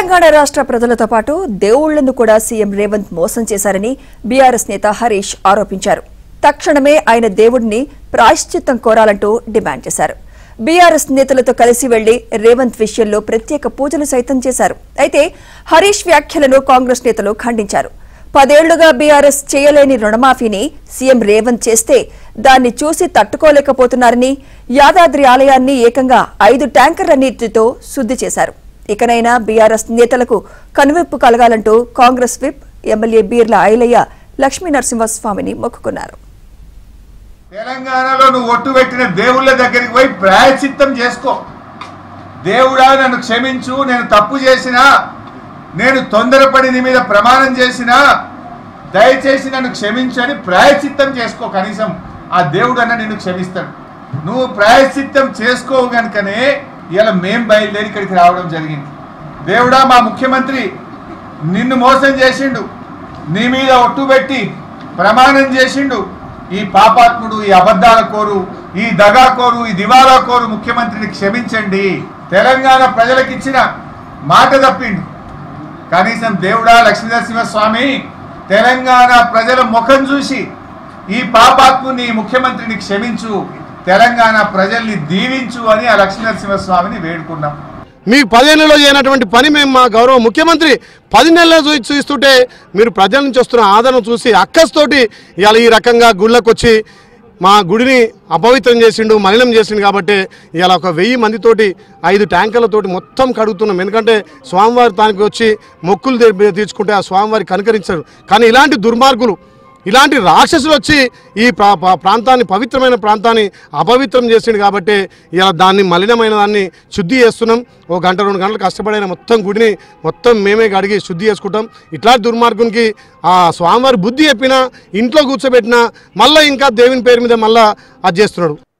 తెలంగాణ రాష్ట్ర ప్రజలతో పాటు దేవుళ్లను కూడా సీఎం రేవంత్ మోసం చేశారని బీఆర్ఎస్ నేత హరీష్ ఆరోపించారు తక్షణమే ఆయన దేవుడిని ప్రాయశ్చిత్తం కోరాలంటూ డిమాండ్ చేశారు బీఆర్ఎస్ నేతలతో కలిసి వెళ్లి రేవంత్ విషయంలో ప్రత్యేక పూజలు సైతం చేశారు అయితే హరీష్ వ్యాఖ్యలను కాంగ్రెస్ నేతలు ఖండించారు పదేళ్లుగా బీఆర్ఎస్ చేయలేని రుణమాఫీని సీఎం రేవంత్ చేస్తే దాన్ని చూసి తట్టుకోలేకపోతున్నారని యాదాద్రి ఆలయాన్ని ఏకంగా ఐదు ట్యాంకర్ల నీటితో శుద్ధి చేశారు ఇకనైనా బీఆర్ఎస్ నేతలకు కనువిప్పు కలగాలంటూ కాంగ్రెస్ విప్ ఎమ్మెల్యే బీర్ల ఐలయ్య లక్ష్మీ నరసింహస్వామిని మొక్కుకున్నారు తెలంగాణలో నువ్వు ఒట్టు పెట్టిన దేవుళ్ళ దగ్గరికి పోయి ప్రాయచిత్తం చేసుకో దేవుడా నన్ను క్షమించు నేను తప్పు చేసినా నేను తొందరపడి నీ మీద ప్రమాణం చేసినా దయచేసి నన్ను క్షమించని ప్రాయచిత్తం చేసుకో కనీసం ఆ దేవుడు అన్న నిన్ను క్షమిస్తాడు నువ్వు ప్రాయచిత్తం చేసుకోవు కనుకనే ఇలా మేం బయలుదేరి ఇక్కడికి రావడం జరిగింది దేవుడా మా ముఖ్యమంత్రి నిన్ను మోసం చేసిండు నీ మీద ఒట్టు పెట్టి ప్రమాణం చేసిండు ఈ పాపాత్ముడు ఈ అబద్ధాల కోరు ఈ దగా కోరు ఈ దివాలా కోరు ముఖ్యమంత్రిని క్షమించండి తెలంగాణ ప్రజలకు ఇచ్చిన మాట తప్పిండు కనీసం దేవుడా లక్ష్మీనరసింహస్వామి తెలంగాణ ప్రజల ముఖం చూసి ఈ పాపాత్ముని ఈ ముఖ్యమంత్రిని క్షమించు తెలంగాణ ప్రజల్ని దీవించు అని ఆ లక్ష్మీనరసింహస్వామిని వేడుకున్నాం మీ పదేళ్లలో చేయనటువంటి పని మేము మా గౌరవ ముఖ్యమంత్రి పది నెలలు చూ చూస్తుంటే మీరు ప్రజల నుంచి వస్తున్న ఆదరణ చూసి అక్కస్తోటి ఇవాళ ఈ రకంగా గుళ్ళకు వచ్చి మా గుడిని అపవిత్రం చేసిండు మలినం చేసిండు కాబట్టి ఇవాళ ఒక వెయ్యి మందితోటి ఐదు ట్యాంకర్లతోటి మొత్తం కడుగుతున్నాం ఎందుకంటే స్వామివారి తానికి వచ్చి మొక్కులు తీ- తీర్చుకుంటే ఆ స్వామివారి కనుకరించారు కానీ ఇలాంటి దుర్మార్గులు ఇలాంటి రాక్షసులు వచ్చి ఈ ప్రా- ప్రా- ప్రాంతాన్ని పవిత్రమైన ప్రాంతాన్ని అపవిత్రం చేసిండు కాబట్టి ఇలా దాన్ని మలినమైన దాన్ని శుద్ధి చేస్తున్నాం ఓ గంట రెండు గంటలు కష్టపడైన మొత్తం గుడిని మొత్తం మేమే కడిగి శుద్ధి చేసుకుంటాం ఇట్లాంటి దుర్మార్గునికి ఆ స్వామివారి బుద్ధి చెప్పినా ఇంట్లో కూర్చోబెట్టినా మళ్ళీ ఇంకా దేవుని పేరు మీద మళ్ళా అది చేస్తున్నాడు